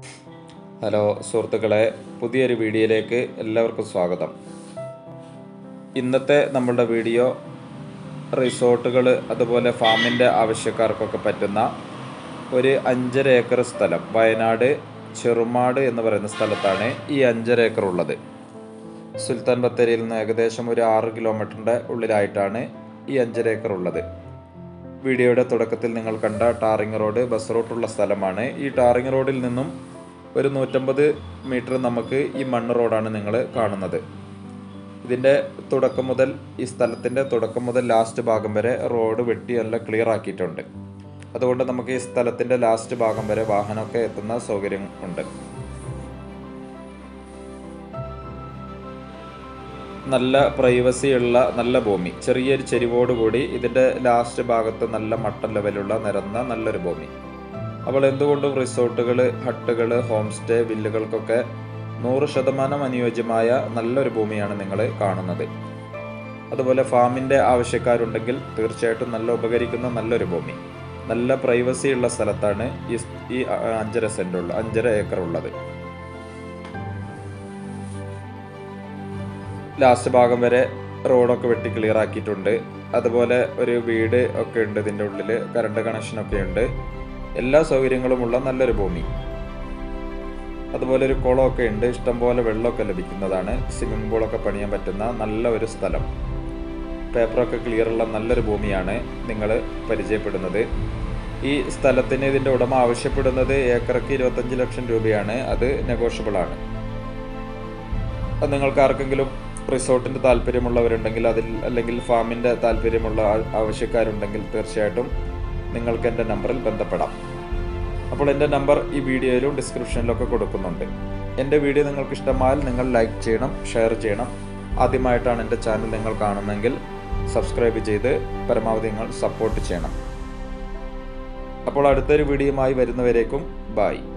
hello സുഹൃത്തുക്കളെ പുതിയൊരു വീഡിയോയിലേക്ക് എല്ലാവർക്കും സ്വാഗതം ഇന്നത്തെ നമ്മളുടെ വീഡിയോ റിസോർട്ടുകൾ അതുപോലെ ഫാമിൻ്റെ ആവശ്യക്കാർക്കൊക്കെ പറ്റുന്ന ഒരു അഞ്ചര ഏക്കർ സ്ഥലം വയനാട് ചെറുമാട് എന്ന് പറയുന്ന സ്ഥലത്താണ് ഈ അഞ്ചര ഏക്കർ ഉള്ളത് സുൽത്താൻ ബത്തേരിയിൽ നിന്ന് ഏകദേശം ഒരു ആറ് കിലോമീറ്ററിൻ്റെ ഉള്ളിലായിട്ടാണ് ഈ അഞ്ചര ഏക്കർ ഉള്ളത് വീഡിയോയുടെ തുടക്കത്തിൽ നിങ്ങൾ കണ്ട ടാറിങ് റോഡ് ബസ് റൂട്ടുള്ള സ്ഥലമാണ് ഈ ടാറിങ് റോഡിൽ നിന്നും ഒരു നൂറ്റമ്പത് മീറ്റർ നമുക്ക് ഈ മണ്ണ് റോഡാണ് നിങ്ങൾ കാണുന്നത് ഇതിൻ്റെ തുടക്കം മുതൽ ഈ സ്ഥലത്തിൻ്റെ തുടക്കം മുതൽ ലാസ്റ്റ് ഭാഗം വരെ റോഡ് വെട്ടി എല്ലാം ക്ലിയർ ആക്കിയിട്ടുണ്ട് അതുകൊണ്ട് നമുക്ക് ഈ സ്ഥലത്തിൻ്റെ ലാസ്റ്റ് ഭാഗം വരെ വാഹനമൊക്കെ എത്തുന്ന സൗകര്യം ഉണ്ട് നല്ല പ്രൈവസി ഉള്ള നല്ല ഭൂമി ചെറിയൊരു ചെരിവോട് കൂടി ഇതിൻ്റെ ലാസ്റ്റ് ഭാഗത്ത് നല്ല മട്ടൻ ലെവലുള്ള നിരന്ന നല്ലൊരു ഭൂമി അപ്പോൾ എന്തുകൊണ്ടും റിസോർട്ടുകൾ ഹട്ടുകൾ ഹോം സ്റ്റേ വില്ലുകൾക്കൊക്കെ നൂറ് ശതമാനം അനുയോജ്യമായ നല്ലൊരു ഭൂമിയാണ് നിങ്ങൾ കാണുന്നത് അതുപോലെ ഫാമിൻ്റെ ആവശ്യക്കാരുണ്ടെങ്കിൽ തീർച്ചയായിട്ടും നല്ല ഉപകരിക്കുന്ന നല്ലൊരു ഭൂമി നല്ല പ്രൈവസി ഉള്ള സ്ഥലത്താണ് ഈ ഈ അഞ്ചര സെൻ്റ് ഉള്ള അഞ്ചര ഏക്കർ ഉള്ളത് ലാസ്റ്റ് ഭാഗം വരെ റോഡൊക്കെ വെട്ടി ക്ലിയർ ആക്കിയിട്ടുണ്ട് അതുപോലെ ഒരു വീട് ഒക്കെ ഉണ്ട് ഇതിൻ്റെ ഉള്ളിൽ കറണ്ട് കണക്ഷനൊക്കെ ഉണ്ട് എല്ലാ സൗകര്യങ്ങളുമുള്ള നല്ലൊരു ഭൂമി അതുപോലെ ഒരു കുളമൊക്കെ ഉണ്ട് ഇഷ്ടംപോലെ വെള്ളമൊക്കെ ലഭിക്കുന്നതാണ് സ്വിമ്മിംഗ് പൂളൊക്കെ പണിയാൻ പറ്റുന്ന നല്ല ഒരു സ്ഥലം പേപ്പറൊക്കെ ക്ലിയർ ഉള്ള നല്ലൊരു ഭൂമിയാണ് നിങ്ങൾ പരിചയപ്പെടുന്നത് ഈ സ്ഥലത്തിന് ഇതിൻ്റെ ഉടമ ആവശ്യപ്പെടുന്നത് ഏക്കറയ്ക്ക് ഇരുപത്തഞ്ച് ലക്ഷം രൂപയാണ് അത് നെഗോഷ്യബിൾ ആണ് അത് നിങ്ങൾക്ക് ആർക്കെങ്കിലും റിസോർട്ടിൻ്റെ താല്പര്യമുള്ളവരുണ്ടെങ്കിൽ അതിൽ അല്ലെങ്കിൽ ഫാമിൻ്റെ താല്പര്യമുള്ള ആ- ആവശ്യക്കാരുണ്ടെങ്കിൽ തീർച്ചയായിട്ടും നിങ്ങൾക്ക് എൻ്റെ നമ്പറിൽ ബന്ധപ്പെടാം അപ്പോൾ എൻ്റെ നമ്പർ ഈ വീഡിയോയിലും ഡിസ്ക്രിപ്ഷനിലൊക്കെ കൊടുക്കുന്നുണ്ട് എൻ്റെ വീഡിയോ നിങ്ങൾക്ക് ഇഷ്ടമായാൽ നിങ്ങൾ ലൈക്ക് ചെയ്യണം ഷെയർ ചെയ്യണം ആദ്യമായിട്ടാണ് എൻ്റെ ചാനൽ നിങ്ങൾ കാണുന്നതെങ്കിൽ സബ്സ്ക്രൈബ് ചെയ്ത് പരമാവധി നിങ്ങൾ സപ്പോർട്ട് ചെയ്യണം അപ്പോൾ അടുത്തൊരു വീഡിയോയുമായി വരുന്നവരേക്കും ബായ്